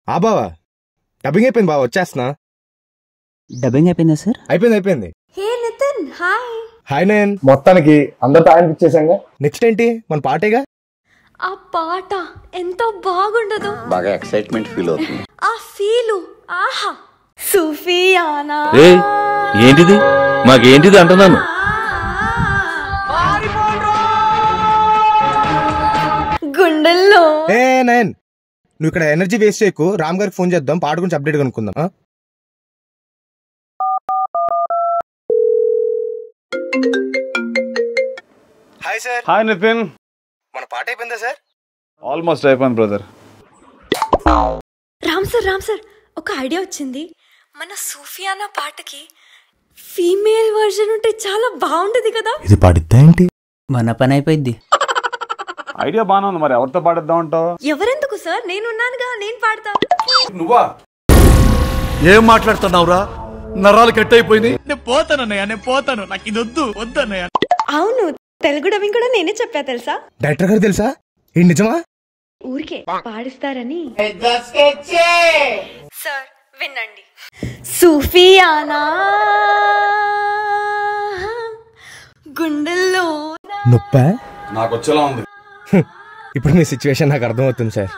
ఆ బావా డబ్బింగ్ అయిపోయింది బావా వచ్చేస్తున్నా డబ్బింగ్ అయిపోయిందా సార్ అయిపోయింది అయిపోయింది హే నితిన్ హాయ్ హాయ్ నేను మొత్తానికి అందరితో ఆయన ఇచ్చేసాంగా నెక్స్ట్ ఏంటి మన పాటేగా ఆ పాట ఎంతో బాగుండదు బాగా ఎక్సైట్మెంట్ ఫీల్ అవుతుంది ఆ ఫీలు ఆహా సుఫియానా ఏ ఏంటిది మాకేంటిది అంటున్నాను గుండెల్లో ఏ నయన్ నువ్వు ఇక్కడ ఎనర్జీ వేస్ట్ చేయకు రామ్ గారికి ఫోన్ చేద్దాం పాట గురించి అప్డేట్ కనుక్కుందాం ఆ? హాయ్ సార్ హాయ్ నితిన్ మన పాట అయిపోయిందా సార్ ఆల్మోస్ట్ అయిపోయింది brother Ram sir Ram sir ఒక ఐడియా వచ్చింది మన సూఫియానా పాటకి ఫీమేల్ వర్జన్ ఉంటే చాలా బాగుండేది కదా ఇది పాడిద్దా ఏంటి మన పని అయిపోయింది ఐడియా బాగానే ఉంది మరి ఎవరితో పాడిద్దాం అంటావు ఎవరెందుకు సార్ నేనున్నానుగా నేను పాడతా నువ్వా ఏం మాట్లాడుతున్నావురా నరాలు కట్ అయిపోయింది అవును తెలుగు డబ్బింగ్ కూడా నేనే చెప్పా తెలుసా డైరెక్టర్ గారు తెలుసా ఏంటి నిజమా ఊరికే పాడిస్తారని సార్ వినండి సూఫియానా గుండెల్లో నొప్పా నాకు వచ్చేలా ఉంది ఇప్పుడు మీ సిచ్యువేషన్ నాకు అర్థమవుతుంది సార్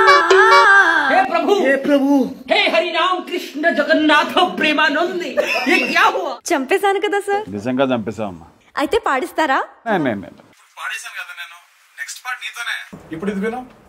చంపేశాను కదా సార్ నిజంగా చంపేసావమ్మా అయితే పాడిస్తారా నేను నేను నేను. ఇప్పుడు ఇది విను